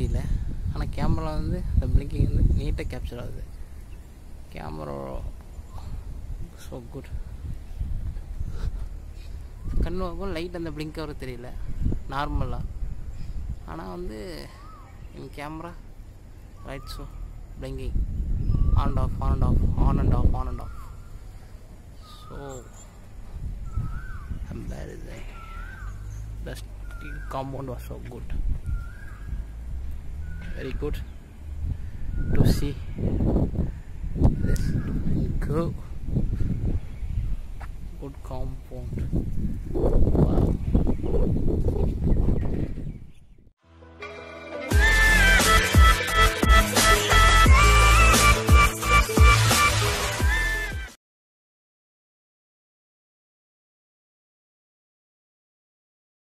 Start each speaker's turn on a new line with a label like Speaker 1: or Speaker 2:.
Speaker 1: தெரியல ஆனால் கேமரா வந்து அந்த பிளிங்கிங் வந்து நீட்டாக கேப்சர் ஆகுது கேமரா ஸோ குட் கண்ணு வாக்கும் லைட் அந்த பிளிங்க் வர தெரியல நார்மலாக ஆனால் வந்து என் camera right so blinking on and off on and off on and off on and off so embarrassing the steel compound was so good very good to see this go